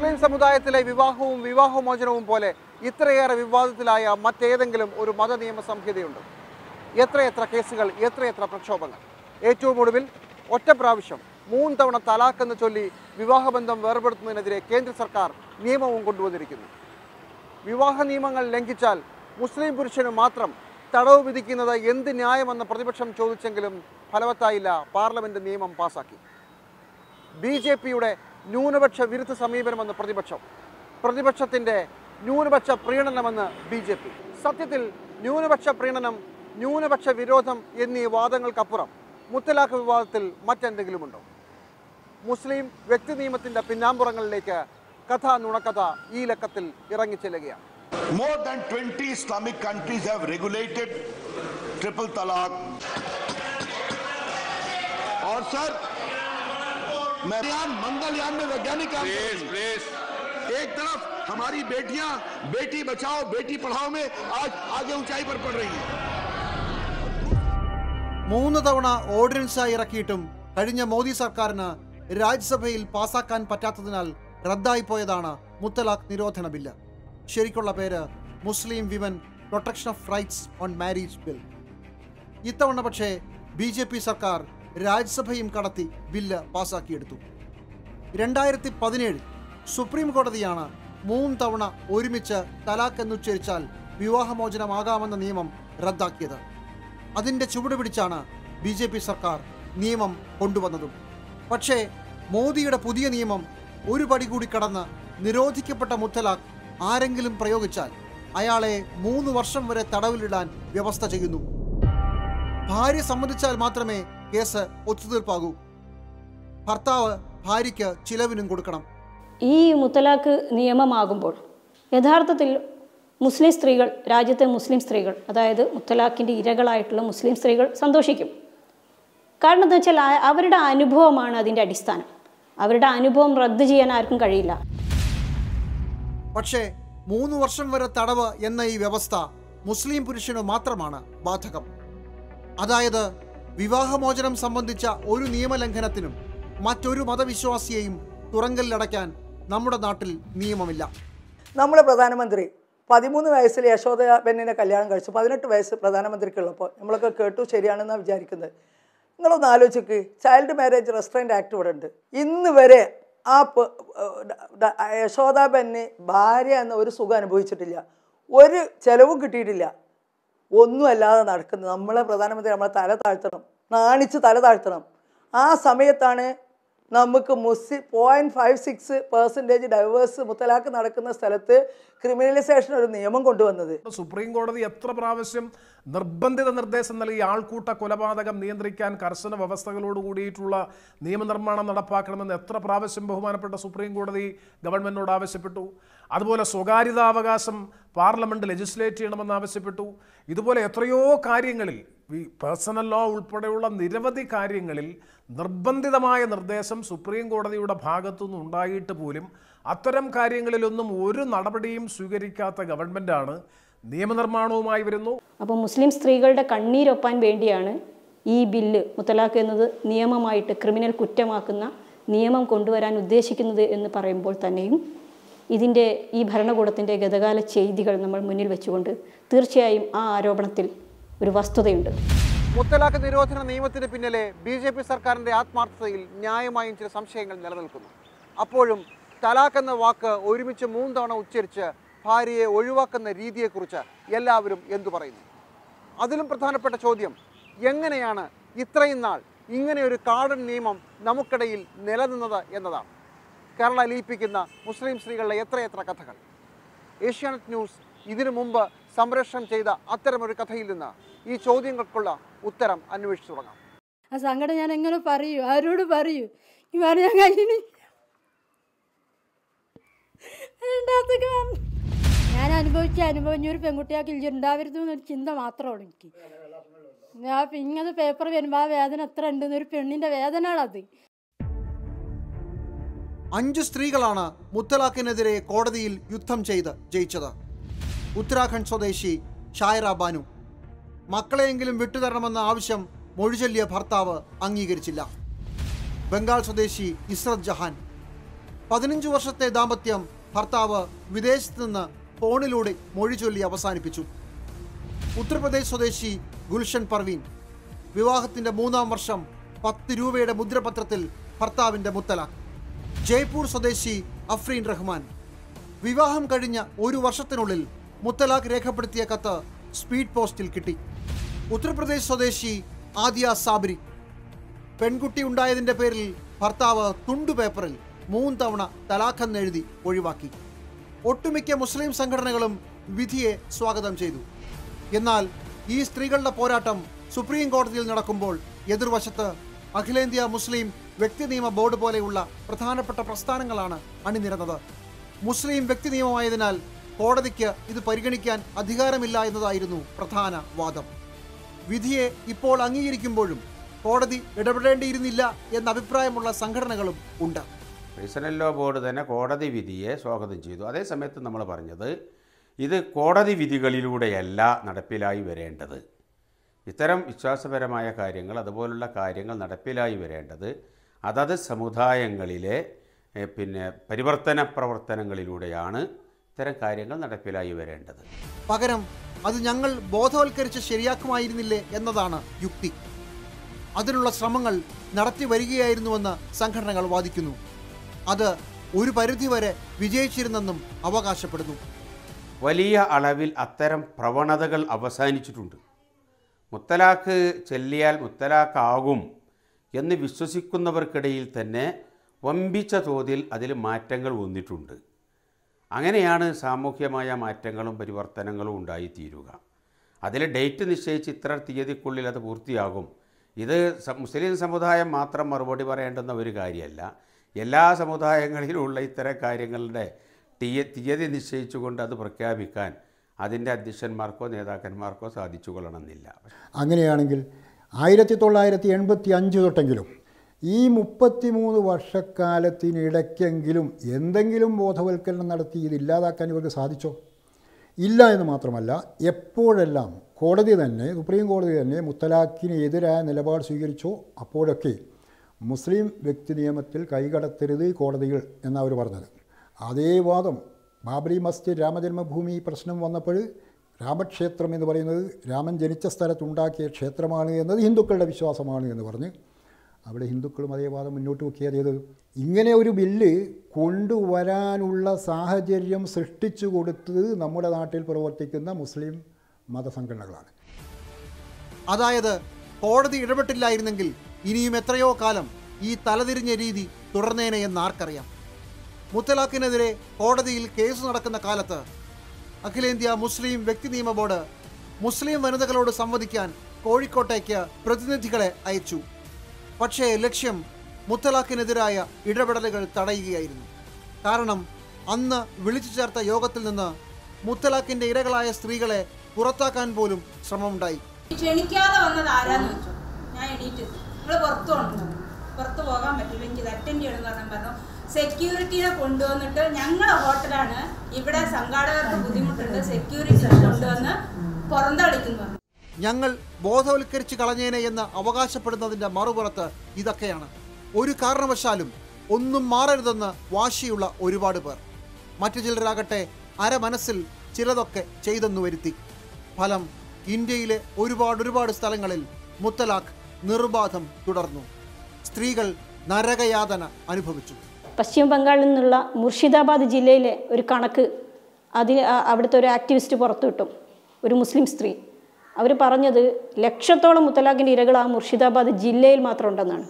മുസ്ലിം സമുദായത്തിലെ വിവാഹവും വിവാഹമോചനവും പോലെ ഇത്രയേറെ വിവാദത്തിലായ മറ്റേതെങ്കിലും ഒരു മത നിയമ സംഹിതയുണ്ട് എത്രയെത്ര കേസുകൾ എത്രയെത്ര പ്രക്ഷോഭങ്ങൾ ഏറ്റവും ഒടുവിൽ ഒറ്റ പ്രാവശ്യം മൂന്ന് തവണ തലാഖ് എന്ന് ചൊല്ലി വിവാഹബന്ധം വേർപെടുത്തുന്നതിനെതിരെ കേന്ദ്ര സർക്കാർ നിയമവും കൊണ്ടുവന്നിരിക്കുന്നു വിവാഹ നിയമങ്ങൾ ലംഘിച്ചാൽ മുസ്ലിം പുരുഷന് മാത്രം തടവ് വിധിക്കുന്നത് എന്ത് ന്യായമെന്ന് പ്രതിപക്ഷം ചോദിച്ചെങ്കിലും ഫലവത്തായില്ല പാർലമെന്റ് നിയമം പാസാക്കി ബി ജെ പിയുടെ ന്യൂനപക്ഷ വിരുദ്ധ സമീപനമെന്ന് പ്രതിപക്ഷം പ്രതിപക്ഷത്തിന്റെ ന്യൂനപക്ഷ പ്രീണനമെന്ന് ബി ജെ പി സത്യത്തിൽ ന്യൂനപക്ഷ പ്രീണനം ന്യൂനപക്ഷ വിരോധം എന്നീ വാദങ്ങൾക്കപ്പുറം മുത്തലാഖ് വിവാദത്തിൽ മറ്റെന്തെങ്കിലുമുണ്ടോ മുസ്ലിം വ്യക്തി നിയമത്തിന്റെ പിന്നാമ്പുറങ്ങളിലേക്ക് കഥ നുണക്കഥ ഈ ലക്കത്തിൽ ഇറങ്ങിച്ചെല്ലുകയാണ് More than 20 Islamic countries have regulated triple talaq. और सर मैं यान मंगलयान में वैज्ञानिक काम कर रहे हैं। एक तरफ हमारी बेटियां बेटी बचाओ बेटी पढ़ाओ में आज आगे ऊंचाई पर पड़ रही हैं മൂന്ന് തവണ ഓർഡിനൻസായി ഇറക്കിയിട്ടും കഴിഞ്ഞ മോദി സർക്കാരിന് രാജ്യസഭയിൽ പാസാക്കാൻ പറ്റാത്തതിനാൽ റദ്ദായിപ്പോയതാണ് മുത്തലാഖ് നിരോധന ബില്ല് ശരിക്കുള്ള പേര് Muslim women protection of rights on marriage bill ഇത്തവണ പക്ഷേ ബി ജെ പി സർക്കാർ രാജ്യസഭയും കടത്തി ബില്ല് പാസാക്കിയെടുത്തു രണ്ടായിരത്തി പതിനേഴ് സുപ്രീം കോടതിയാണ് മൂന്ന് തവണ ഒരുമിച്ച് തലാഖ് എന്നുച്ചരിച്ചാൽ വിവാഹമോചനമാകാമെന്ന നിയമം റദ്ദാക്കിയത് അതിൻ്റെ ചുവട് പിടിച്ചാണ് ബി ജെ പി സർക്കാർ നിയമം കൊണ്ടുവന്നതും പക്ഷേ മോദിയുടെ പുതിയ നിയമം ഒരു പടി കൂടി കടന്ന് നിരോധിക്കപ്പെട്ട മുത്തലാഖ് ആരെങ്കിലും പ്രയോഗിച്ചാൽ അയാളെ മൂന്ന് വർഷം വരെ തടവിലിടാൻ വ്യവസ്ഥ ചെയ്യുന്നു ഭാര്യ സമ്മതിച്ചാൽ മാത്രമേ കേസ് ഒത്തുതീർപ്പാകൂ ഭർത്താവ് ഭാര്യയ്ക്ക് ചിലവിനും കൊടുക്കണം ഈ മുത്തലാഖ് നിയമമാകുമ്പോൾ യഥാർത്ഥത്തിൽ മുസ്ലിം സ്ത്രീകൾ രാജ്യത്തെ മുസ്ലിം സ്ത്രീകൾ അതായത് മുത്തലാഖിൻ്റെ ഇരകളായിട്ടുള്ള മുസ്ലിം സ്ത്രീകൾ സന്തോഷിക്കും കാരണം എന്താ വെച്ചാൽ ആ- അവരുടെ അനുഭവമാണ് അതിൻ്റെ അടിസ്ഥാനം അവരുടെ അനുഭവം റദ്ദ് ചെയ്യാൻ ആർക്കും കഴിയില്ല പക്ഷേ മൂന്ന് വർഷം വരെ തടവ് എന്ന ഈ വ്യവസ്ഥ മുസ്ലിം പുരുഷന് മാത്രമാണ് ബാധകം അതായത് വിവാഹമോചനം സംബന്ധിച്ച ഒരു നിയമലംഘനത്തിനും മറ്റൊരു മതവിശ്വാസിയെയും തുറങ്കലിലടയ്ക്കാൻ നമ്മുടെ നാട്ടിൽ നിയമമില്ല നമ്മുടെ പ്രധാനമന്ത്രി പതിമൂന്ന് വയസ്സിൽ യശോദ ബെന്നിനെ കല്യാണം കഴിച്ചു പതിനെട്ട് വയസ്സ് പ്രധാനമന്ത്രിക്കുള്ളപ്പോൾ നമ്മളൊക്കെ കേട്ടു ശരിയാണെന്നാണ് വിചാരിക്കുന്നത് നിങ്ങളൊന്ന് ആലോചിക്ക് ചൈൽഡ് മാരേജ് റെസ്ട്രൈൻ്റ് ആക്ട് ഇവിടെ ഉണ്ട് ഇന്ന് വരെ ആ പ- ഡ- ഡ- യശോദ ബെന്ന് ഭാര്യ എന്ന ഒരു സുഖം അനുഭവിച്ചിട്ടില്ല ഒരു ചെലവും കിട്ടിയിട്ടില്ല ഒന്നുമല്ലാതെ നടക്കുന്നത് നമ്മളെ പ്രധാനമന്ത്രി നമ്മളെ തല താഴ്ത്തണം നാണിച്ച് തല താഴ്ത്തണം ആ സമയത്താണ് നമുക്ക് Muslim point five six percentage divorce മുത്തലാഖ് നടക്കുന്ന സ്ഥലത്ത് ക്രിമിനലൈസേഷൻ ഒരു നിയമം കൊണ്ടുവന്നത് സുപ്രീം കോടതി എത്ര പ്രാവശ്യം നിർബന്ധിത നിർദ്ദേശം നൽകി ആൾക്കൂട്ട കൊലപാതകം നിയന്ത്രിക്കാൻ കർശന വ്യവസ്ഥകളോട് കൂടിയിട്ടുള്ള നിയമനിർമ്മാണം നടപ്പാക്കണമെന്ന് എത്ര പ്രാവശ്യം ബഹുമാനപ്പെട്ട സുപ്രീം കോടതി ഗവൺമെന്റിനോട് ആവശ്യപ്പെട്ടു അതുപോലെ സ്വകാര്യതാവകാശം പാർലമെന്റ് ലെജിസ്ലേറ്റ് ചെയ്യണമെന്ന് ആവശ്യപ്പെട്ടു ഇതുപോലെ എത്രയോ കാര്യങ്ങളിൽ ഈ പേഴ്സണൽ ലോ ഉൾപ്പെടെയുള്ള നിരവധി കാര്യങ്ങളിൽ നിർബന്ധിതമായ നിർദ്ദേശം സുപ്രീം കോടതിയുടെ ഭാഗത്തുനിന്ന് ഉണ്ടായിട്ട് പോലും അത്തരം കാര്യങ്ങളിലൊന്നും ഒരു നടപടിയും സ്വീകരിക്കാത്ത ഗവൺമെന്റാണ് നിയമനിർമ്മാണവുമായി വരുന്നു അപ്പോൾ മുസ്ലിം സ്ത്രീകളുടെ കണ്ണീരൊപ്പാൻ വേണ്ടിയാണ് ഈ ബില്ല് മുത്തലാഖ് എന്നത് നിയമമായിട്ട് ക്രിമിനൽ കുറ്റമാക്കുന്ന നിയമം കൊണ്ടുവരാൻ ഉദ്ദേശിക്കുന്നത് എന്ന് പറയുമ്പോൾ തന്നെയും ഇതിൻ്റെ ഈ ഭരണകൂടത്തിൻ്റെ ഗതകാല ചെയ്തികൾ നമ്മൾ മുന്നിൽ വെച്ചുകൊണ്ട് തീർച്ചയായും ആ ആരോപണത്തിൽ ഒരു വസ്തുതയുണ്ട് മുത്തലാഖ് നിരോധന നിയമത്തിന് പിന്നിലെ ബി ജെ പി സർക്കാരിന്റെ ആത്മാർത്ഥതയിൽ ന്യായമായും ചില സംശയങ്ങൾ നിലനിൽക്കുന്നു അപ്പോഴും തലാഖ് എന്ന വാക്ക് ഒരുമിച്ച് മൂന്ന് തവണ ഉച്ചരിച്ച് ഭാര്യയെ ഒഴിവാക്കുന്ന രീതിയെക്കുറിച്ച് എല്ലാവരും എന്തു പറയുന്നു അതിലും പ്രധാനപ്പെട്ട ചോദ്യം എങ്ങനെയാണ് ഇത്രയും നാൾ ഇങ്ങനെ ഒരു കാടൻ നിയമം നമുക്കിടയിൽ നിലനിന്നത് എന്നതാണ് കേരള ലയിപ്പിക്കുന്ന മുസ്ലിം സ്ത്രീകളുടെ എത്രയെത്ര കഥകൾ ഏഷ്യാനെറ്റ് ന്യൂസ് ഇതിനു മുമ്പ് സംപ്രേഷണം ചെയ്ത അത്തരമൊരു കഥയിൽ നിന്ന് ഈ ചോദ്യങ്ങൾക്കുള്ള ഉത്തരം അന്വേഷിച്ചു തുടങ്ങാം ആ സങ്കടം ഞാൻ എങ്ങനെ പറയൂ ആരോട് പറയൂ ഈ പറയാൻ കഴിയണി രണ്ടാമത്തേക്ക് വന്നു. ഞാൻ അനുഭവിച്ച അനുഭവം ഇനി ഒരു പെൺകുട്ടിയാൾക്ക് ഇല്ല ഉണ്ടാവരുത് എന്നൊരു ചിന്ത മാത്രമാണ് എനിക്ക് ഞാൻ ഇപ്പം ഇങ്ങനെ പേപ്പർ വരുമ്പോൾ ആ വേദന എത്ര ഉണ്ടെന്ന് ഒരു പെണ്ണിൻ്റെ വേദനയാണത് അഞ്ച് സ്ത്രീകളാണ് മുത്തലാഖിനെതിരെ കോടതിയിൽ യുദ്ധം ചെയ്ത് ജയിച്ചത് ഉത്തരാഖണ്ഡ് സ്വദേശി ഷായറ ബാനു മക്കളെയെങ്കിലും വിട്ടുതരണമെന്ന ആവശ്യം മൊഴിചൊല്ലിയ ഭർത്താവ് അംഗീകരിച്ചില്ല ബംഗാൾ സ്വദേശി ഇസ്രത് ജഹാൻ പതിനഞ്ചു വർഷത്തെ ദാമ്പത്യം ഭർത്താവ് വിദേശത്ത് നിന്ന് ഫോണിലൂടെ മൊഴി ചൊല്ലി അവസാനിപ്പിച്ചു ഉത്തർപ്രദേശ് സ്വദേശി ഗുൽഷൻ പർവീൻ വിവാഹത്തിന്റെ മൂന്നാം വർഷം പത്ത് രൂപയുടെ മുദ്രപത്രത്തിൽ ഭർത്താവിന്റെ മുത്തലാഖ് ജയ്പൂർ സ്വദേശി അഫ്രീൻ റഹ്മാൻ വിവാഹം കഴിഞ്ഞ ഒരു വർഷത്തിനുള്ളിൽ മുത്തലാഖ് രേഖപ്പെടുത്തിയ കത്ത് സ്പീഡ് പോസ്റ്റിൽ കിട്ടി ഉത്തർപ്രദേശ് സ്വദേശി ആദിയ സാബരി പെൺകുട്ടി ഉണ്ടായതിന്റെ പേരിൽ ഭർത്താവ് തുണ്ടു പേപ്പറിൽ മൂന്ന് തവണ തലാഖെന്ന് എഴുതി ഒഴിവാക്കി ഒട്ടുമിക്ക മുസ്ലിം സംഘടനകളും വിധിയെ സ്വാഗതം ചെയ്തു എന്നാൽ ഈ സ്ത്രീകളുടെ പോരാട്ടം സുപ്രീം കോടതിയിൽ നടക്കുമ്പോൾ എതിർവശത്ത് അഖിലേന്ത്യാ മുസ്ലിം വ്യക്തി നിയമ ബോർഡ് പോലെയുള്ള പ്രധാനപ്പെട്ട പ്രസ്ഥാനങ്ങളാണ് അണിനിരന്നത് മുസ്ലിം വ്യക്തി നിയമമായതിനാൽ കോടതിക്ക് ഇത് പരിഗണിക്കാൻ അധികാരമില്ല എന്നതായിരുന്നു പ്രധാന വാദം വിധിയെ ഇപ്പോൾ അംഗീകരിക്കുമ്പോഴും കോടതി ഇടപെടേണ്ടിയിരുന്നില്ല എന്ന അഭിപ്രായമുള്ള സംഘടനകളും ഉണ്ട് പേഴ്സണൽ ലോ ബോർഡ് തന്നെ കോടതി വിധിയെ സ്വാഗതം ചെയ്തു അതേസമയത്ത് നമ്മൾ പറഞ്ഞത് ഇത് കോടതി വിധികളിലൂടെയല്ല നടപ്പിലായി വരേണ്ടത് ഇത്തരം വിശ്വാസപരമായ കാര്യങ്ങൾ അതുപോലുള്ള കാര്യങ്ങൾ നടപ്പിലായി വരേണ്ടത് അതത് സമുദായങ്ങളിലെ എ, പിന്നെ പരിവർത്തന പ്രവർത്തനങ്ങളിലൂടെയാണ് ഇത്തരം കാര്യങ്ങൾ നടപ്പിലായി വരേണ്ടത് പകരം അത് ഞങ്ങൾ ബോധവൽക്കരിച്ച് ശരിയാക്കുമായിരുന്നില്ലേ എന്നതാണ് യുക്തി അതിനുള്ള ശ്രമങ്ങൾ നടത്തി വരികയായിരുന്നുവെന്ന് സംഘടനകൾ വാദിക്കുന്നു അത് ഒരു പരിധിവരെ വിജയിച്ചിരുന്നെന്നും അവകാശപ്പെടുന്നു വലിയ അളവിൽ അത്തരം പ്രവണതകൾ അവസാനിച്ചിട്ടുണ്ട് മുത്തലാഖ് ചെല്ലിയാൽ മുത്തലാഖാകും എന്ന് വിശ്വസിക്കുന്നവർക്കിടയിൽ തന്നെ വമ്പിച്ച തോതിൽ അതിൽ മാറ്റങ്ങൾ വന്നിട്ടുണ്ട് അങ്ങനെയാണ് സാമൂഹ്യമായ മാറ്റങ്ങളും പരിവർത്തനങ്ങളും ഉണ്ടായിത്തീരുക അതിൽ ഡേറ്റ് നിശ്ചയിച്ച് ഇത്ര തീയതിക്കുള്ളിൽ അത് പൂർത്തിയാകും ഇത് സ- മുസ്ലിം സമുദായം മാത്രം മറുപടി പറയേണ്ടുന്ന ഒരു കാര്യമല്ല എല്ലാ സമുദായങ്ങളിലുമുള്ള ഇത്തരം കാര്യങ്ങളുടെ തീയ തീയതി നിശ്ചയിച്ചുകൊണ്ട് അത് പ്രഖ്യാപിക്കാൻ അതിൻ്റെ അധ്യക്ഷന്മാർക്കോ നേതാക്കന്മാർക്കോ സാധിച്ചു കൊള്ളണമെന്നില്ല അങ്ങനെയാണെങ്കിൽ ആയിരത്തി തൊള്ളായിരത്തി എൺപത്തി അഞ്ച് തൊട്ടെങ്കിലും ഈ മുപ്പത്തിമൂന്ന് വർഷക്കാലത്തിനിടയ്ക്കെങ്കിലും എന്തെങ്കിലും ബോധവൽക്കരണം നടത്തി ഇത് ഇല്ലാതാക്കാൻ ഇവർക്ക് സാധിച്ചോ ഇല്ല എന്ന് മാത്രമല്ല എപ്പോഴെല്ലാം കോടതി തന്നെ സുപ്രീം കോടതി തന്നെ മുത്തലാഖിന് എതിരായ നിലപാട് സ്വീകരിച്ചോ അപ്പോഴൊക്കെ മുസ്ലിം വ്യക്തി നിയമത്തിൽ കൈകടത്തരുത് ഈ കോടതികൾ എന്നവർ പറഞ്ഞത് അതേ വാദം ബാബരി മസ്ജിദ് രാമജന്മഭൂമി പ്രശ്നം വന്നപ്പോൾ രാമക്ഷേത്രം എന്ന് പറയുന്നത് രാമൻ ജനിച്ച സ്ഥലത്തുണ്ടാക്കിയ ക്ഷേത്രമാണ് എന്നത് ഹിന്ദുക്കളുടെ വിശ്വാസമാണ് എന്ന് പറഞ്ഞ് അവിടെ ഹിന്ദുക്കളും അതേ വാദം മുന്നോട്ട് വെക്കുക ചെയ്തത് ഇങ്ങനെ ഒരു ബില്ല് കൊണ്ടുവരാനുള്ള സാഹചര്യം സൃഷ്ടിച്ചു കൊടുത്തത് നമ്മുടെ നാട്ടിൽ പ്രവർത്തിക്കുന്ന മുസ്ലിം മതസംഘടനകളാണ് അതായത് കോടതി ഇടപെട്ടില്ലായിരുന്നെങ്കിൽ ഇനിയും എത്രയോ കാലം ഈ തലതിരിഞ്ഞ രീതി തുടർന്നേനെ എന്ന് ആർക്കറിയാം മുത്തലാഖിനെതിരെ കോടതിയിൽ കേസ് നടക്കുന്ന കാലത്ത് അഖിലേന്ത്യാ മുസ്ലിം വ്യക്തി നിയമ ബോർഡ് മുസ്ലിം വനിതകളോട് സംവദിക്കാൻ കോഴിക്കോട്ടേക്ക് പ്രതിനിധികളെ അയച്ചു പക്ഷേ ലക്ഷ്യം മുത്തലാഖിനെതിരായ ഇടപെടലുകൾ തടയുകയായിരുന്നു കാരണം അന്ന് വിളിച്ചു ചേർത്ത യോഗത്തിൽ നിന്ന് മുത്തലാഖിന്റെ ഇരകളായ സ്ത്രീകളെ പുറത്താക്കാൻ പോലും ശ്രമമുണ്ടായി ക്ഷണിക്കാതെ വന്നത് ആരാന്ന് വെച്ചു ഞാൻ എണീറ്റ് നിങ്ങൾ പുറത്തു കൊണ്ടു പുറത്ത് പോകാൻ പറ്റില്ല എനിക്ക് ഇത് അറ്റൻഡ് ചെയ്യണമെന്ന് പറഞ്ഞാൽ പറഞ്ഞു സെക്യൂരിറ്റിനെ കൊണ്ടുവന്നിട്ട് ഞങ്ങളുടെ ഹോട്ടലാണ് ഇവിടെ സംഘാടകർക്ക് ബുദ്ധിമുട്ടുണ്ട് സെക്യൂരിറ്റി കൊണ്ടുവന്ന് പുറന്തളിക്കുന്നു പറഞ്ഞു ഞങ്ങൾ ബോധവൽക്കരിച്ച് കളഞ്ഞേനെ എന്ന് അവകാശപ്പെടുന്നതിന്റെ മറുപുറത്ത് ഇതൊക്കെയാണ് ഒരു കാരണവശാലും ഒന്നും മാറരുതെന്ന് വാശിയുള്ള ഒരുപാട് പേർ മറ്റു ചിലരാകട്ടെ അരമനസ്സിൽ ചിലതൊക്കെ ചെയ്തെന്നു വരുത്തി ഫലം ഇന്ത്യയിലെ ഒരുപാട് ഒരുപാട് സ്ഥലങ്ങളിൽ മുത്തലാഖ് നിർബാധം തുടർന്നു സ്ത്രീകൾ നരകയാതന അനുഭവിച്ചു പശ്ചിമ ബംഗാളിൽ നിന്നുള്ള മുർഷിദാബാദ് ജില്ലയിലെ ഒരു കണക്ക് അതിന് ആ- അവിടുത്തെ ഒരു ആക്ടിവിസ്റ്റ് പുറത്തുവിട്ടു ഒരു മുസ്ലിം സ്ത്രീ അവർ പറഞ്ഞത് ലക്ഷത്തോളം മുത്തലാഖിൻ്റെ ഇരകൾ ആ മുർഷിദാബാദ് ജില്ലയിൽ മാത്രം ഉണ്ടെന്നാണ്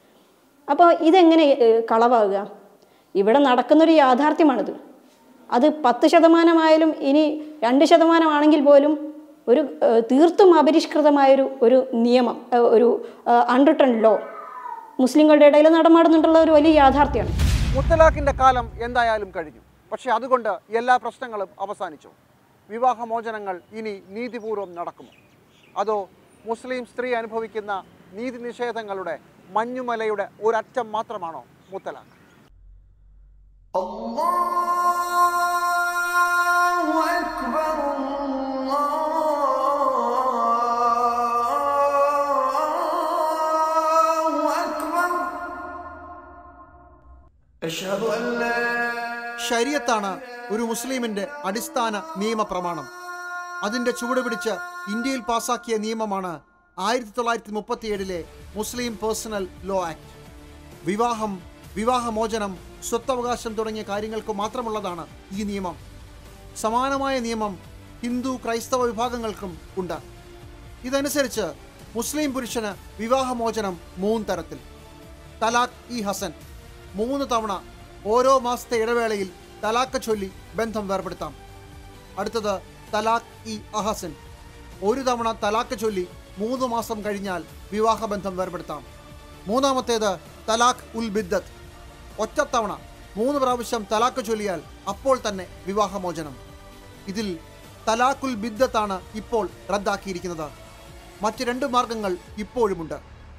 അപ്പോൾ ഇതെങ്ങനെ ഏഹ്, കളവാകുക ഇവിടെ നടക്കുന്നൊരു യാഥാർത്ഥ്യമാണിത് അത് പത്ത് ശതമാനമായാലും ഇനി രണ്ട് ശതമാനമാണെങ്കിൽ പോലും ഒരു ഏഹ്, തീർത്തും അപരിഷ്കൃതമായൊരു ഒരു നിയമം ഏഹ്, ഒരു അൺറിട്ടൺ ലോ മുസ്ലിങ്ങളുടെ ഇടയിൽ നടമാടുന്നുണ്ടുള്ള ഒരു വലിയ യാഥാർത്ഥ്യമാണ് മുത്തലാഖിന്റെ കാലം എന്തായാലും കഴിഞ്ഞു പക്ഷെ അതുകൊണ്ട് എല്ലാ പ്രശ്നങ്ങളും അവസാനിച്ചു വിവാഹമോചനങ്ങൾ ഇനി നീതിപൂർവ്വം നടക്കുമോ അതോ മുസ്ലിം സ്ത്രീ അനുഭവിക്കുന്ന നീതി നിഷേധങ്ങളുടെ മഞ്ഞുമലയുടെ ഒരറ്റം മാത്രമാണോ മുത്തലാഖ് أشهد أن لا ശരീരത്താണ് ഒരു മുസ്ലിമിന്റെ അടിസ്ഥാന നിയമപ്രമാണം അതിന്റെ ചുവട് പിടിച്ച് ഇന്ത്യയിൽ പാസാക്കിയ നിയമമാണ് ആയിരത്തി തൊള്ളായിരത്തി മുപ്പത്തിയേഴിലെ മുസ്ലിം പേഴ്സണൽ ലോ ആക്ട് വിവാഹം വിവാഹമോചനം സ്വത്തവകാശം തുടങ്ങിയ കാര്യങ്ങൾക്ക് മാത്രമുള്ളതാണ് ഈ നിയമം സമാനമായ നിയമം ഹിന്ദു ക്രൈസ്തവ വിഭാഗങ്ങൾക്കും ഉണ്ട് ഇതനുസരിച്ച് മുസ്ലിം പുരുഷന് വിവാഹമോചനം മൂന്ന് തരത്തിൽ തലാഖ് ഇ ഹസൻ മൂന്ന് തവണ ഓരോ മാസത്തെ ഇടവേളയിൽ തലാഖ് ചൊല്ലി ബന്ധം വേർപെടുത്താം അടുത്തത് തലാഖ് ഇ അഹസൻ ഒരു തവണ തലാഖ് ചൊല്ലി മൂന്ന് മാസം കഴിഞ്ഞാൽ വിവാഹബന്ധം വേർപെടുത്താം മൂന്നാമത്തേത് തലാഖ് ഉൽ ബിദ്ദത്ത് ഒറ്റത്തവണ മൂന്ന് പ്രാവശ്യം തലാഖ് ചൊല്ലിയാൽ അപ്പോൾ തന്നെ വിവാഹമോചനം ഇതിൽ തലാഖുൽ ബിദ്ദത്താണ് ഇപ്പോൾ റദ്ദാക്കിയിരിക്കുന്നത് മറ്റ് രണ്ട് മാർഗങ്ങൾ ഇപ്പോഴുമുണ്ട്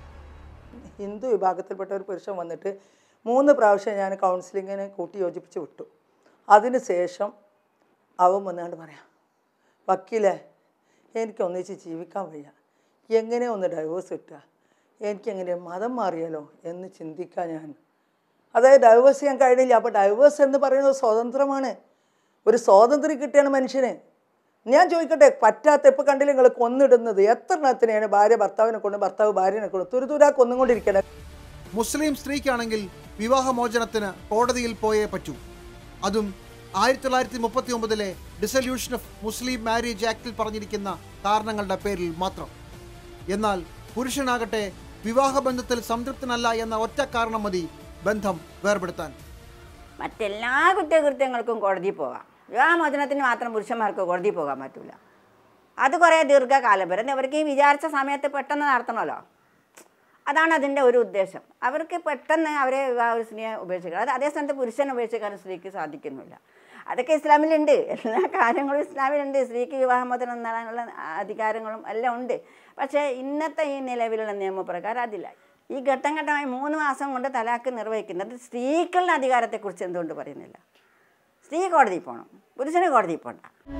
ഹിന്ദു വിഭാഗത്തിൽപ്പെട്ട ഒരു പുരുഷൻ വന്നിട്ട് മൂന്ന് പ്രാവശ്യം ഞാൻ കൗൺസിലിങ്ങിന് കൂട്ടി യോജിപ്പിച്ച് വിട്ടു അതിന് ശേഷം അവൻ വന്നാണ്ട് പറയാം വക്കീലേ എനിക്ക് ഒന്നിച്ച് ജീവിക്കാൻ വയ്യ എങ്ങനെ ഒന്ന് ഡൈവേഴ്സ് കിട്ടുക എനിക്കെങ്ങനെ മതം മാറിയാലോ എന്ന് ചിന്തിക്കാൻ ഞാൻ അതായത് ഡൈവേഴ്സ് ചെയ്യാൻ കഴിയില്ല അപ്പോൾ ഡൈവേഴ്സ് എന്ന് പറയുന്നത് സ്വതന്ത്രമാണ് ഒരു സ്വാതന്ത്ര്യം കിട്ടിയാണ് മനുഷ്യന് ഞാൻ ചോദിക്കട്ടെ പറ്റാത്ത ഇപ്പം കണ്ടില്ല നിങ്ങൾ കൊന്നിടുന്നത് എത്ര എണ്ണത്തിനെയാണ് ഭാര്യ ഭർത്താവിനെ കൊണ്ട് ഭർത്താവ് ഭാര്യനെ കൊണ്ട് തുരുതുരാ കൊന്നുകൊണ്ടിരിക്കണേ മുസ്ലിം സ്ത്രീക്കാണെങ്കിൽ വിവാഹമോചനത്തിന് കോടതിയിൽ പോയേ പറ്റൂ അതും ആയിരത്തി തൊള്ളായിരത്തി മുപ്പത്തി ഒമ്പതിലെ ഡിസല്യൂഷൻ ഓഫ് മുസ്ലിം മാരേജ് ആക്ടിൽ പറഞ്ഞിരിക്കുന്ന കാരണങ്ങളുടെ പേരിൽ മാത്രം എന്നാൽ പുരുഷനാകട്ടെ വിവാഹബന്ധത്തിൽ സംതൃപ്തനല്ല എന്ന ഒറ്റ കാരണം മതി ബന്ധം വേർപെടുത്താൻ മറ്റെല്ലാ കുറ്റകൃത്യങ്ങൾക്കും കോടതിയിൽ പോകാം വിവാഹമോചനത്തിന് മാത്രം പുരുഷന്മാർക്ക് കോടതിയിൽ പോകാൻ പറ്റില്ല അത് കുറേ ദീർഘകാലം വരെ അവർക്ക് ഈ വിചാരിച്ച സമയത്ത് പെട്ടെന്ന് നടത്തണമല്ലോ അതാണ് അതിൻ്റെ ഒരു ഉദ്ദേശം അവർക്ക് പെട്ടെന്ന് അവരെ വിവാഹ സ്ത്രീയെ ഉപേക്ഷിക്കണം അത് അതേ സ്ഥാനത്ത് പുരുഷനെ ഉപേക്ഷിക്കാൻ സ്ത്രീക്ക് സാധിക്കുന്നില്ല അതൊക്കെ ഇസ്ലാമിലുണ്ട് എല്ലാ കാര്യങ്ങളും ഇസ്ലാമിലുണ്ട് സ്ത്രീക്ക് വിവാഹമോചനം നേടാനുള്ള അധികാരങ്ങളും എല്ലാം ഉണ്ട് പക്ഷേ ഇന്നത്തെ ഈ നിലവിലുള്ള നിയമപ്രകാരം അതില്ല ഈ ഘട്ടം ഘട്ടമായി മൂന്ന് മാസം കൊണ്ട് തലാക്ക് നിർവഹിക്കുന്നത് സ്ത്രീകളുടെ അധികാരത്തെക്കുറിച്ച് എന്തുകൊണ്ട് പറയുന്നില്ല സ്ത്രീ കോടതിയിൽ പോകണം പുരുഷന് കോടതിയിൽ പോകണ്ട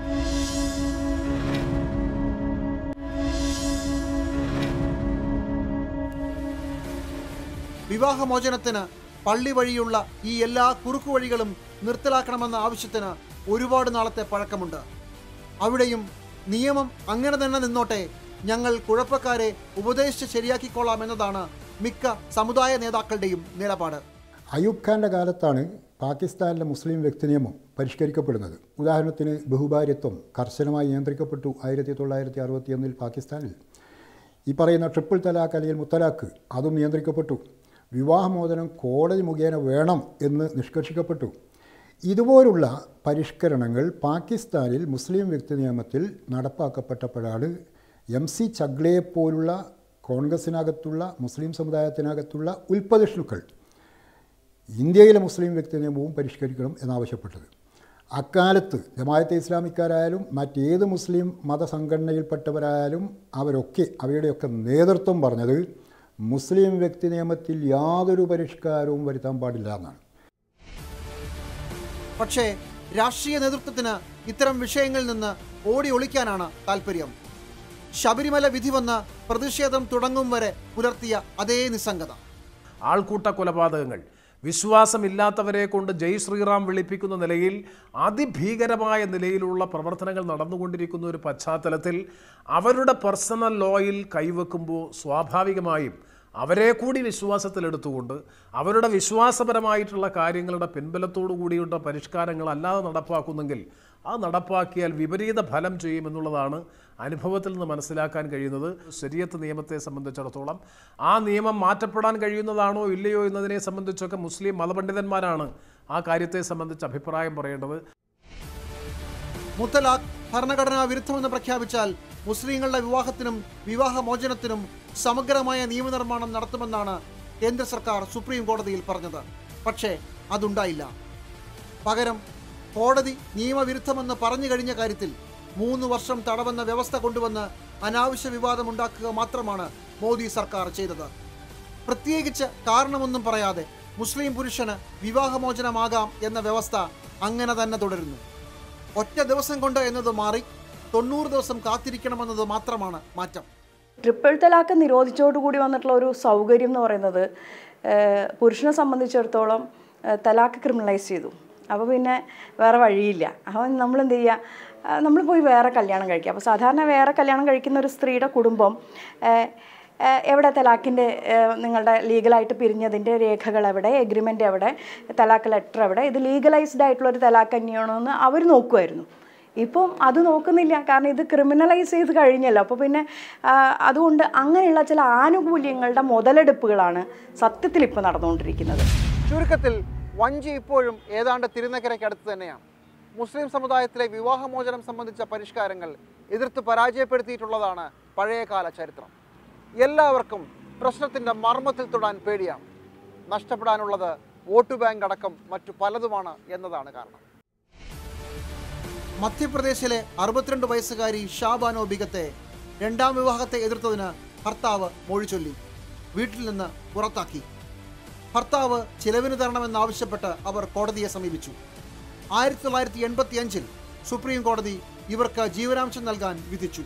വിവാഹമോചനത്തിന് പള്ളി വഴിയുള്ള ഈ എല്ലാ കുറുക്കു വഴികളും നിർത്തലാക്കണമെന്ന ആവശ്യത്തിന് ഒരുപാട് നാളത്തെ പഴക്കമുണ്ട് അവിടെയും നിയമം അങ്ങനെ തന്നെ നിന്നോട്ടെ ഞങ്ങൾ കുഴപ്പക്കാരെ ഉപദേശിച്ച് ശരിയാക്കിക്കൊള്ളാം എന്നതാണ് മിക്ക സമുദായ നേതാക്കളുടെയും നിലപാട് അയൂബ് ഖാൻ്റെ കാലത്താണ് പാകിസ്ഥാനിലെ മുസ്ലിം വ്യക്തി നിയമം പരിഷ്കരിക്കപ്പെടുന്നത് ഉദാഹരണത്തിന് ബഹുഭാര്യത്വം കർശനമായി നിയന്ത്രിക്കപ്പെട്ടു ആയിരത്തി തൊള്ളായിരത്തി അറുപത്തിയൊന്നിൽ പാകിസ്ഥാനിൽ ഈ പറയുന്ന ട്രിപ്പിൾ തലാഖ് അല്ലെങ്കിൽ മുത്തലാഖ് അതും നിയന്ത്രിക്കപ്പെട്ടു വിവാഹമോചനം കോടതി മുഖേന വേണം എന്ന് നിഷ്കർഷിക്കപ്പെട്ടു ഇതുപോലുള്ള പരിഷ്കരണങ്ങൾ പാകിസ്ഥാനിൽ മുസ്ലിം വ്യക്തി നിയമത്തിൽ നടപ്പാക്കപ്പെട്ടപ്പോഴാണ് എം സി ചഗ്ലയെപ്പോലുള്ള കോൺഗ്രസിനകത്തുള്ള മുസ്ലിം സമുദായത്തിനകത്തുള്ള ഉൽപ്പതിഷ്ണുക്കൾ ഇന്ത്യയിലെ മുസ്ലിം വ്യക്തി നിയമവും പരിഷ്കരിക്കണം എന്നാവശ്യപ്പെട്ടത് അക്കാലത്ത് ജമായത്തെ ഇസ്ലാമിക്കാരായാലും മറ്റേത് മുസ്ലിം മതസംഘടനയിൽപ്പെട്ടവരായാലും അവരൊക്കെ അവയുടെയൊക്കെ നേതൃത്വം പറഞ്ഞത് മുസ്ലിം വ്യക്തി നിയമത്തിൽ യാതൊരു പരിഷ്കാരവും വരുത്താൻ പാടില്ല എന്നാണ് പക്ഷേ രാഷ്ട്രീയ നേതൃത്വത്തിന് ഇത്തരം വിഷയങ്ങളിൽ നിന്ന് ഓടി ഒളിക്കാനാണ് താല്പര്യം ശബരിമല വിധി വന്ന് പ്രതിഷേധം തുടങ്ങും വരെ പുലർത്തിയ അതേ നിസ്സംഗത ആൾക്കൂട്ട കൊലപാതകങ്ങൾ വിശ്വാസമില്ലാത്തവരെ കൊണ്ട് ജയ് ശ്രീറാം വിളിപ്പിക്കുന്ന നിലയിൽ അതിഭീകരമായ നിലയിലുള്ള പ്രവർത്തനങ്ങൾ നടന്നുകൊണ്ടിരിക്കുന്ന ഒരു പശ്ചാത്തലത്തിൽ അവരുടെ പേഴ്സണൽ ലോയിൽ കൈവെക്കുമ്പോൾ സ്വാഭാവികമായും അവരെ കൂടി വിശ്വാസത്തിലെടുത്തുകൊണ്ട് അവരുടെ വിശ്വാസപരമായിട്ടുള്ള കാര്യങ്ങളുടെ പിൻബലത്തോടു കൂടിയുള്ള പരിഷ്കാരങ്ങൾ അല്ലാതെ നടപ്പാക്കുന്നെങ്കിൽ ആ നടപ്പാക്കിയാൽ വിപരീത ഫലം ചെയ്യുമെന്നുള്ളതാണ് അനുഭവത്തിൽ നിന്ന് മനസ്സിലാക്കാൻ കഴിയുന്നത് ശരിയത്ത് നിയമത്തെ സംബന്ധിച്ചിടത്തോളം ആ നിയമം മാറ്റപ്പെടാൻ കഴിയുന്നതാണോ ഇല്ലയോ എന്നതിനെ സംബന്ധിച്ചൊക്കെ മുസ്ലിം മതപണ്ഡിതന്മാരാണ് ആ കാര്യത്തെ സംബന്ധിച്ച് അഭിപ്രായം പറയേണ്ടത് മുത്തലാഖ് ഭരണഘടനാ വിരുദ്ധമെന്ന് പ്രഖ്യാപിച്ചാൽ മുസ്ലിങ്ങളുടെ വിവാഹത്തിനും വിവാഹമോചനത്തിനും സമഗ്രമായ നിയമനിർമ്മാണം നടത്തുമെന്നാണ് കേന്ദ്ര സർക്കാർ സുപ്രീം കോടതിയിൽ പറഞ്ഞത് പക്ഷേ അതുണ്ടായില്ല പകരം കോടതി നിയമവിരുദ്ധമെന്ന് പറഞ്ഞു കഴിഞ്ഞ കാര്യത്തിൽ മൂന്ന് വർഷം തടവെന്ന വ്യവസ്ഥ കൊണ്ടുവന്ന് അനാവശ്യ വിവാദമുണ്ടാക്കുക മാത്രമാണ് മോദി സർക്കാർ ചെയ്തത് പ്രത്യേകിച്ച് കാരണമൊന്നും പറയാതെ മുസ്ലിം പുരുഷന് വിവാഹമോചനമാകാം എന്ന വ്യവസ്ഥ അങ്ങനെ തന്നെ തുടരുന്നു ഒറ്റ ദിവസം കൊണ്ട് എന്നത് മാറി തൊണ്ണൂറ് ദിവസം കാത്തിരിക്കണമെന്നത് മാത്രമാണ് മാറ്റം ട്രിപ്പിൾ തലാക്ക് നിരോധിച്ചോടുകൂടി വന്നിട്ടുള്ള ഒരു സൗകര്യം എന്ന് പറയുന്നത് ഏഹ്, പുരുഷനെ സംബന്ധിച്ചിടത്തോളം ഏഹ്, തലാക്ക് ക്രിമിനലൈസ് ചെയ്തു അപ്പോൾ പിന്നെ വേറെ വഴിയില്ല അപ്പോൾ നമ്മൾ എന്ത് ചെയ്യുക നമ്മൾ പോയി വേറെ കല്യാണം കഴിക്കുക അപ്പോൾ സാധാരണ വേറെ കല്യാണം കഴിക്കുന്ന ഒരു സ്ത്രീയുടെ കുടുംബം ഏഹ്, ഏഹ്, എവിടെ തലാഖിൻ്റെ നിങ്ങളുടെ ലീഗലായിട്ട് പിരിഞ്ഞതിൻ്റെ രേഖകൾ എവിടെ എഗ്രിമെൻ്റ് എവിടെ തലാഖ് ലെറ്റർ എവിടെ ഇത് ലീഗലൈസ്ഡ് ആയിട്ടുള്ള ഒരു തലാഖ് തന്നെയാണോ എന്ന് അവർ നോക്കുമായിരുന്നു ഇപ്പം അത് നോക്കുന്നില്ല കാരണം ഇത് ക്രിമിനലൈസ് ചെയ്ത് കഴിഞ്ഞല്ലോ അപ്പോൾ പിന്നെ ആ, അതുകൊണ്ട് അങ്ങനെയുള്ള ചില ആനുകൂല്യങ്ങളുടെ മുതലെടുപ്പുകളാണ് സത്യത്തിൽ ഇപ്പോൾ നടന്നുകൊണ്ടിരിക്കുന്നത് ചുരുക്കത്തിൽ വഞ്ചി ഇപ്പോഴും ഏതാണ്ട് തിരുനക്കരയ്ക്കടുത്ത് തന്നെയാണ് മുസ്ലിം സമുദായത്തിലെ വിവാഹമോചനം സംബന്ധിച്ച പരിഷ്കാരങ്ങൾ എതിർത്ത് പരാജയപ്പെടുത്തിയിട്ടുള്ളതാണ് പഴയകാല ചരിത്രം എല്ലാവർക്കും പ്രശ്നത്തിൻ്റെ മർമ്മത്തിൽ തൊടാൻ പേടിയാണ് നഷ്ടപ്പെടാനുള്ളത് വോട്ട് ബാങ്ക് അടക്കം മറ്റു പലതുമാണ് എന്നതാണ് കാരണം മധ്യപ്രദേശിലെ അറുപത്തിരണ്ട് വയസ്സുകാരി ഷാബാനോ ബിഗത്തെ രണ്ടാം വിവാഹത്തെ എതിർത്തതിന് ഭർത്താവ് മൊഴി ചൊല്ലി വീട്ടിൽ നിന്ന് പുറത്താക്കി ഭർത്താവ് ചിലവിന് തരണമെന്നാവശ്യപ്പെട്ട് അവർ കോടതിയെ സമീപിച്ചു ആയിരത്തി തൊള്ളായിരത്തി എൺപത്തി അഞ്ചിൽ സുപ്രീം കോടതി ഇവർക്ക് ജീവനാംശം നൽകാൻ വിധിച്ചു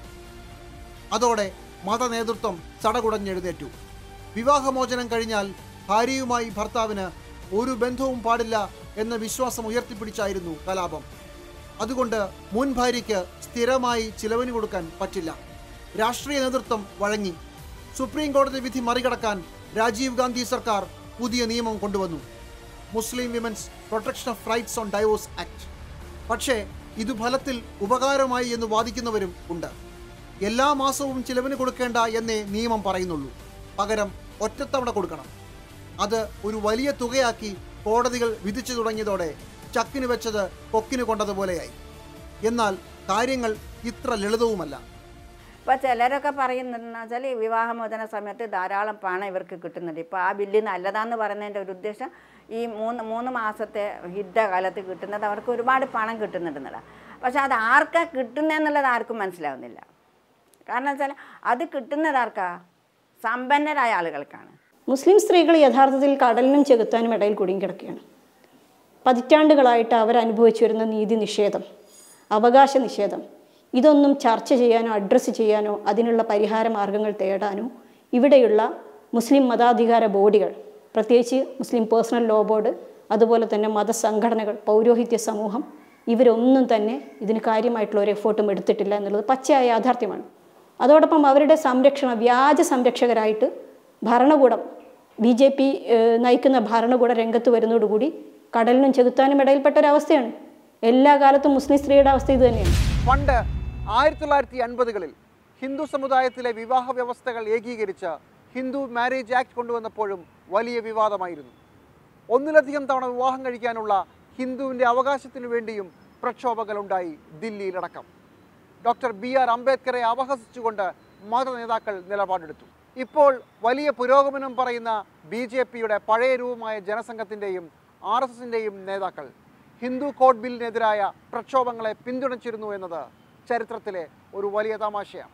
അതോടെ മത നേതൃത്വം ചടകുടഞ്ഞെഴുന്നേറ്റു വിവാഹമോചനം കഴിഞ്ഞാൽ ഭാര്യയുമായി ഭർത്താവിന് ഒരു ബന്ധവും പാടില്ല എന്ന വിശ്വാസം ഉയർത്തിപ്പിടിച്ചായിരുന്നു കലാപം അതുകൊണ്ട് മുൻ ഭാര്യയ്ക്ക് സ്ഥിരമായി ചിലവിന് കൊടുക്കാൻ പറ്റില്ല രാഷ്ട്രീയ നേതൃത്വം വഴങ്ങി സുപ്രീം കോടതി വിധി മറികടക്കാൻ രാജീവ് ഗാന്ധി സർക്കാർ പുതിയ നിയമം കൊണ്ടുവന്നു Muslim women's protection of rights on divorce act പക്ഷേ ഇത് ഫലത്തിൽ ഉപകാരമായി എന്ന് വാദിക്കുന്നവരും ഉണ്ട് എല്ലാ മാസവും ചിലവിന് കൊടുക്കേണ്ട എന്നേ നിയമം പറയുന്നുള്ളൂ പകരം ഒറ്റത്തവണ കൊടുക്കണം അത് ഒരു വലിയ തുകയാക്കി കോടതികൾ വിധിച്ചു തുടങ്ങിയതോടെ ചക്കിന് വെച്ചത് കൊക്കിന് കൊണ്ടതുപോലെയായി എന്നാൽ കാര്യങ്ങൾ ഇത്ര ലളിതവുമല്ല ഇപ്പോൾ ചിലരൊക്കെ പറയുന്നതെന്ന് വെച്ചാൽ ഈ വിവാഹമോചന സമയത്ത് ധാരാളം പണം ഇവർക്ക് കിട്ടുന്നുണ്ട് ഇപ്പോൾ ആ ബില്ല് നല്ലതാന്ന് പറയുന്നതിൻ്റെ ഒരു ഉദ്ദേശം ഈ മൂന്ന് മൂന്ന് മാസത്തെ യുദ്ധകാലത്ത് കിട്ടുന്നത് അവർക്ക് ഒരുപാട് പണം കിട്ടുന്നുണ്ടെന്നുള്ള പക്ഷെ അത് ആർക്കാ കിട്ടുന്നതെന്നുള്ളത് ആർക്കും മനസ്സിലാവുന്നില്ല കാരണം വെച്ചാൽ അത് കിട്ടുന്നത് ആർക്കാ സമ്പന്നരായ ആളുകൾക്കാണ് മുസ്ലിം സ്ത്രീകൾ യഥാർത്ഥത്തിൽ കടലിനും ചെകുത്താനും ഇടയിൽ കുടുങ്ങിക്കിടക്കുകയാണ് പതിറ്റാണ്ടുകളായിട്ട് അവർ അനുഭവിച്ചു വരുന്ന നീതി നിഷേധം അവകാശ നിഷേധം ഇതൊന്നും ചർച്ച ചെയ്യാനോ അഡ്രസ്സ് ചെയ്യാനോ അതിനുള്ള പരിഹാര മാർഗങ്ങൾ തേടാനോ ഇവിടെയുള്ള മുസ്ലിം മതാധികാര ബോഡികൾ പ്രത്യേകിച്ച് മുസ്ലിം പേഴ്സണൽ ലോ ബോർഡ് അതുപോലെ തന്നെ മതസംഘടനകൾ പൗരോഹിത്യ സമൂഹം ഇവരൊന്നും തന്നെ ഇതിന് കാര്യമായിട്ടുള്ള ഒരു എഫേർട്ടും എടുത്തിട്ടില്ല എന്നുള്ളത് പച്ചയായ യാഥാർത്ഥ്യമാണ് അതോടൊപ്പം അവരുടെ സംരക്ഷണ വ്യാജ സംരക്ഷകരായിട്ട് ഭരണകൂടം ബി ജെ പി നയിക്കുന്ന ഭരണകൂടം രംഗത്ത് വരുന്നതോടുകൂടി കടലിനും ചെകുത്താനും ഇടയിൽപ്പെട്ട ഒരവസ്ഥയാണ് എല്ലാ കാലത്തും മുസ്ലിം സ്ത്രീയുടെ അവസ്ഥ ഇത് തന്നെയാണ് പണ്ട് ആയിരത്തി തൊള്ളായിരത്തി അൻപതുകളിൽ ഹിന്ദു സമുദായത്തിലെ വിവാഹ വ്യവസ്ഥകൾ ഏകീകരിച്ച് ഹിന്ദു മാരേജ് ആക്ട് കൊണ്ടുവന്നപ്പോഴും വലിയ വിവാദമായിരുന്നു ഒന്നിലധികം തവണ വിവാഹം കഴിക്കാനുള്ള ഹിന്ദുവിൻ്റെ അവകാശത്തിനു വേണ്ടിയും പ്രക്ഷോഭങ്ങളുണ്ടായി ദില്ലിയിലടക്കം ഡോക്ടർ ബി ആർ അംബേദ്കറെ അപഹസിച്ചുകൊണ്ട് മത നേതാക്കൾ നിലപാടെടുത്തു ഇപ്പോൾ വലിയ പുരോഗമനം പറയുന്ന ബി ജെ പിയുടെ പഴയ രൂപമായ ജനസംഘത്തിൻ്റെയും ആർ എസ് എസിൻ്റെയും നേതാക്കൾ ഹിന്ദു കോഡ് ബില്ലിനെതിരായ പ്രക്ഷോഭങ്ങളെ പിന്തുണച്ചിരുന്നു എന്നത് ചരിത്രത്തിലെ ഒരു വലിയ തമാശയാണ്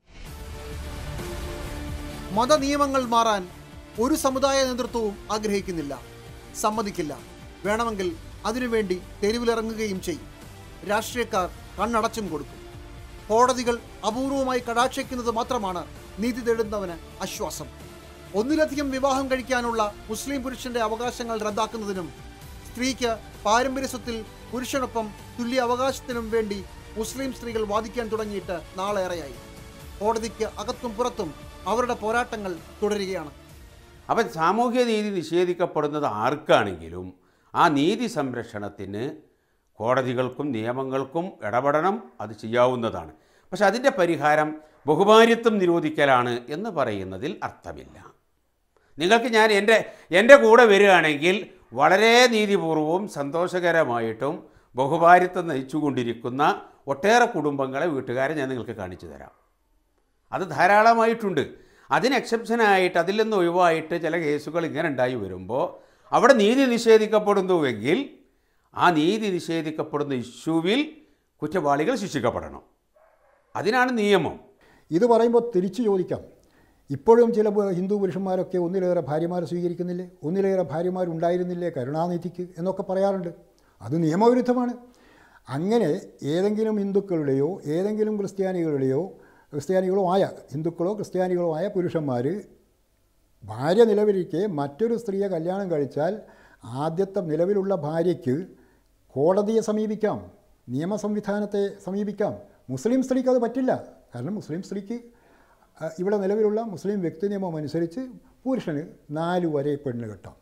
മതനിയമങ്ങൾ മാറാൻ ഒരു സമുദായ നേതൃത്വവും ആഗ്രഹിക്കുന്നില്ല സമ്മതിക്കില്ല വേണമെങ്കിൽ അതിനുവേണ്ടി തെരുവിലിറങ്ങുകയും ചെയ്യും രാഷ്ട്രീയക്കാർ കണ്ണടച്ചും കൊടുക്കും കോടതികൾ അപൂർവമായി കടാക്ഷിക്കുന്നത് മാത്രമാണ് നീതി തേടുന്നവന് ആശ്വാസം ഒന്നിലധികം വിവാഹം കഴിക്കാനുള്ള മുസ്ലിം പുരുഷന്റെ അവകാശങ്ങൾ റദ്ദാക്കുന്നതിനും സ്ത്രീക്ക് പാരമ്പര്യ സ്വത്തിൽ പുരുഷനൊപ്പം തുല്യ അവകാശത്തിനും വേണ്ടി മുസ്ലിം സ്ത്രീകൾ വാദിക്കാൻ തുടങ്ങിയിട്ട് നാളേറെയായി കോടതിക്ക് അകത്തും പുറത്തും അവരുടെ പോരാട്ടങ്ങൾ തുടരുകയാണ് അപ്പം സാമൂഹ്യ നീതി നിഷേധിക്കപ്പെടുന്നത് ആർക്കാണെങ്കിലും ആ നീതി സംരക്ഷണത്തിന് കോടതികൾക്കും നിയമങ്ങൾക്കും ഇടപെടണം അത് ചെയ്യാവുന്നതാണ് പക്ഷെ അതിൻ്റെ പരിഹാരം ബഹുഭാര്യത്വം നിരോധിക്കലാണ് എന്ന് പറയുന്നതിൽ അർത്ഥമില്ല നിങ്ങൾക്ക് ഞാൻ എൻ്റെ എൻ്റെ കൂടെ വരികയാണെങ്കിൽ വളരെ നീതിപൂർവവും സന്തോഷകരമായിട്ടും ബഹുഭാര്യത്വം നയിച്ചുകൊണ്ടിരിക്കുന്ന ഒട്ടേറെ കുടുംബങ്ങളെ വീട്ടുകാരെ ഞാൻ നിങ്ങൾക്ക് കാണിച്ചു തരാം അത് ധാരാളമായിട്ടുണ്ട് അതിന് എക്സെപ്ഷനായിട്ട് അതിൽ നിന്ന് ഒഴിവായിട്ട് ചില കേസുകൾ ഇങ്ങനെ ഉണ്ടായി വരുമ്പോൾ അവിടെ നീതി നിഷേധിക്കപ്പെടുന്നുവെങ്കിൽ ആ നീതി നിഷേധിക്കപ്പെടുന്ന ഇഷ്യൂവിൽ കുറ്റവാളികൾ ശിക്ഷിക്കപ്പെടണം അതിനാണ് നിയമം ഇത് പറയുമ്പോൾ തിരിച്ചു ചോദിക്കാം ഇപ്പോഴും ചില പു- ഹിന്ദു പുരുഷന്മാരൊക്കെ ഒന്നിലേറെ ഭാര്യമാരെ സ്വീകരിക്കുന്നില്ലേ ഒന്നിലേറെ ഭാര്യമാരുണ്ടായിരുന്നില്ലേ കരുണാനിധിക്ക് എന്നൊക്കെ പറയാറുണ്ട് അത് നിയമവിരുദ്ധമാണ് അങ്ങനെ ഏതെങ്കിലും ഹിന്ദുക്കളുടെയോ ഏതെങ്കിലും ക്രിസ്ത്യാനികളുടെയോ ക്രിസ്ത്യാനികളോ ആയ ഹിന്ദുക്കളോ ക്രിസ്ത്യാനികളോ ആയ പുരുഷന്മാർ ഭാര്യ നിലവിലിരിക്കെ മറ്റൊരു സ്ത്രീയെ കല്യാണം കഴിച്ചാൽ ആദ്യത്തെ നിലവിലുള്ള ഭാര്യയ്ക്ക് കോടതിയെ സമീപിക്കാം നിയമ സംവിധാനത്തെ സമീപിക്കാം മുസ്ലിം സ്ത്രീക്ക് അത് പറ്റില്ല കാരണം മുസ്ലിം സ്ത്രീക്ക് ആ, ഇവിടെ നിലവിലുള്ള മുസ്ലിം വ്യക്തി നിയമം അനുസരിച്ച് പുരുഷന് നാല് വരെ പെണ്ണ് കെട്ടാം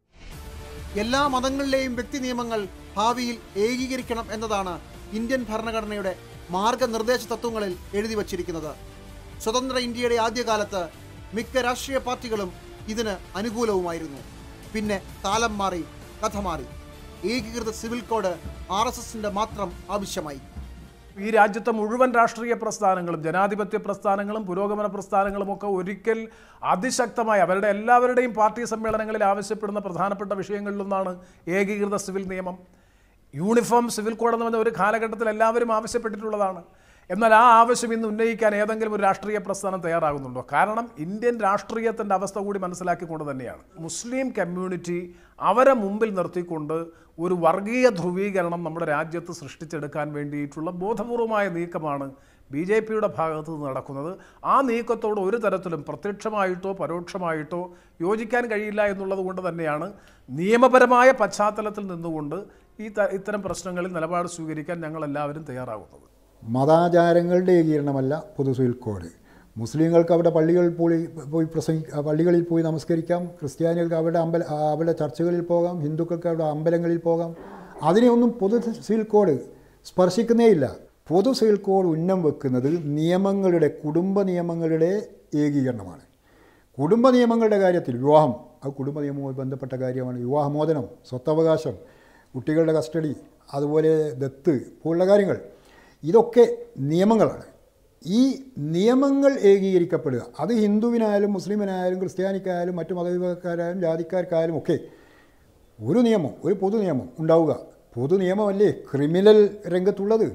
എല്ലാ മതങ്ങളിലെയും വ്യക്തി നിയമങ്ങൾ ഭാവിയിൽ ഏകീകരിക്കണം എന്നതാണ് ഇന്ത്യൻ ഭരണഘടനയുടെ മാർഗനിർദ്ദേശ തത്വങ്ങളിൽ എഴുതി വച്ചിരിക്കുന്നത് സ്വതന്ത്ര ഇന്ത്യയുടെ ആദ്യകാലത്ത് മിക്ക രാഷ്ട്രീയ പാർട്ടികളും ഇതിന് അനുകൂലവുമായിരുന്നു പിന്നെ കാലം മാറി കഥ മാറി ഏകീകൃത സിവിൽ കോഡ് ആർ എസ് എസിന്റെ മാത്രം ആവശ്യമായി ഈ രാജ്യത്തെ മുഴുവൻ രാഷ്ട്രീയ പ്രസ്ഥാനങ്ങളും ജനാധിപത്യ പ്രസ്ഥാനങ്ങളും പുരോഗമന പ്രസ്ഥാനങ്ങളും ഒക്കെ ഒരിക്കൽ അതിശക്തമായി അവരുടെ എല്ലാവരുടെയും പാർട്ടി സമ്മേളനങ്ങളിൽ ആവശ്യപ്പെടുന്ന പ്രധാനപ്പെട്ട വിഷയങ്ങളിലൊന്നാണ് ഏകീകൃത സിവിൽ നിയമം യൂണിഫോം സിവിൽ കോഡ് എന്ന് പറഞ്ഞ ഒരു കാലഘട്ടത്തിൽ എല്ലാവരും ആവശ്യപ്പെട്ടിട്ടുള്ളതാണ് എന്നാൽ ആ ആവശ്യം ഇന്ന് ഉന്നയിക്കാൻ ഏതെങ്കിലും ഒരു രാഷ്ട്രീയ പ്രസ്ഥാനം തയ്യാറാകുന്നുണ്ടോ കാരണം ഇന്ത്യൻ രാഷ്ട്രീയത്തിൻ്റെ അവസ്ഥ കൂടി മനസ്സിലാക്കിക്കൊണ്ട് തന്നെയാണ് മുസ്ലിം കമ്മ്യൂണിറ്റി അവരെ മുമ്പിൽ നിർത്തിക്കൊണ്ട് ഒരു വർഗീയ ധ്രുവീകരണം നമ്മുടെ രാജ്യത്ത് സൃഷ്ടിച്ചെടുക്കാൻ വേണ്ടിയിട്ടുള്ള ബോധപൂർവമായ നീക്കമാണ് ബി ജെ പിയുടെ ഭാഗത്ത് നിന്ന് നടക്കുന്നത് ആ നീക്കത്തോട് ഒരു തരത്തിലും പ്രത്യക്ഷമായിട്ടോ പരോക്ഷമായിട്ടോ യോജിക്കാൻ കഴിയില്ല എന്നുള്ളത് കൊണ്ട് തന്നെയാണ് നിയമപരമായ പശ്ചാത്തലത്തിൽ നിന്നുകൊണ്ട് ഈ ത- ഇത്തരം പ്രശ്നങ്ങളിൽ നിലപാട് സ്വീകരിക്കാൻ ഞങ്ങൾ എല്ലാവരും തയ്യാറാകുന്നത് മതാചാരങ്ങളുടെ ഏകീകരണമല്ല പൊതു സിവിൽ കോഡ് മുസ്ലിങ്ങൾക്ക് അവിടെ പള്ളികളിൽ പോയി പോയി പ്രസംഗി പള്ളികളിൽ പോയി നമസ്കരിക്കാം ക്രിസ്ത്യാനികൾക്ക് അവിടെ അമ്പല അവിടെ ചർച്ചകളിൽ പോകാം ഹിന്ദുക്കൾക്ക് അവിടെ അമ്പലങ്ങളിൽ പോകാം അതിനെയൊന്നും പൊതു സിവിൽ കോഡ് സ്പർശിക്കുന്നേയില്ല പൊതു സിവിൽ കോഡ് ഉന്നം വെക്കുന്നത് നിയമങ്ങളുടെ കുടുംബ നിയമങ്ങളുടെ ഏകീകരണമാണ് കുടുംബ നിയമങ്ങളുടെ കാര്യത്തിൽ വിവാഹം അത് കുടുംബ നിയമവുമായി ബന്ധപ്പെട്ട കാര്യമാണ് വിവാഹമോചനം സ്വത്തവകാശം കുട്ടികളുടെ കസ്റ്റഡി അതുപോലെ ദത്ത് പോലുള്ള കാര്യങ്ങൾ ഇതൊക്കെ നിയമങ്ങളാണ് ഈ നിയമങ്ങൾ ഏകീകരിക്കപ്പെടുക അത് ഹിന്ദുവിനായാലും മുസ്ലിമിനായാലും ക്രിസ്ത്യാനിക്കായാലും മറ്റു മതവിഭാഗക്കാരായാലും ജാതിക്കാർക്കായാലും ഒക്കെ ഒരു നിയമം ഒരു പൊതു നിയമം ഉണ്ടാവുക പൊതു നിയമമല്ലേ ക്രിമിനൽ രംഗത്തുള്ളത്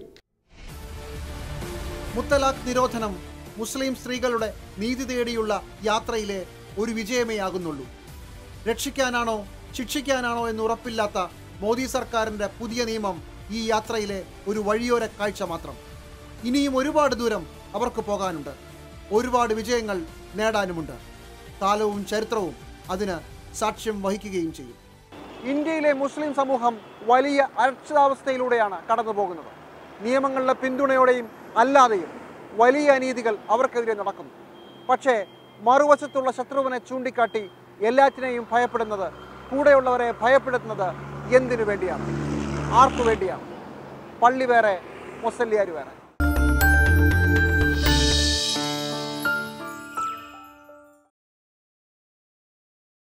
മുത്തലാഖ് നിരോധനം മുസ്ലിം സ്ത്രീകളുടെ നീതി തേടിയുള്ള യാത്രയിലെ ഒരു വിജയമേ ആകുന്നുള്ളൂ രക്ഷിക്കാനാണോ ശിക്ഷിക്കാനാണോ എന്ന് ഉറപ്പില്ലാത്ത മോദി സർക്കാരിന്റെ പുതിയ നിയമം ഈ യാത്രയിലെ ഒരു വഴിയോര കാഴ്ച മാത്രം ഇനിയും ഒരുപാട് ദൂരം അവർക്ക് പോകാനുണ്ട് ഒരുപാട് വിജയങ്ങൾ നേടാനുമുണ്ട് കാലവും ചരിത്രവും അതിന് സാക്ഷ്യം വഹിക്കുകയും ചെയ്യും ഇന്ത്യയിലെ മുസ്ലിം സമൂഹം വലിയ അരക്ഷിതാവസ്ഥയിലൂടെയാണ് കടന്നു പോകുന്നത് നിയമങ്ങളുടെ പിന്തുണയോടെയും അല്ലാതെയും വലിയ അനീതികൾ അവർക്കെതിരെ നടക്കുന്നു പക്ഷേ മറുവശത്തുള്ള ശത്രുവിനെ ചൂണ്ടിക്കാട്ടി എല്ലാറ്റിനെയും ഭയപ്പെടുന്നത് കൂടെയുള്ളവരെ ഭയപ്പെടുത്തുന്നത് എന്തിനു വേണ്ടിയാണ് ആർക്കു വേണ്ടിയാണ് പള്ളി വേറെ മുസല്ലിയാർ വേറെ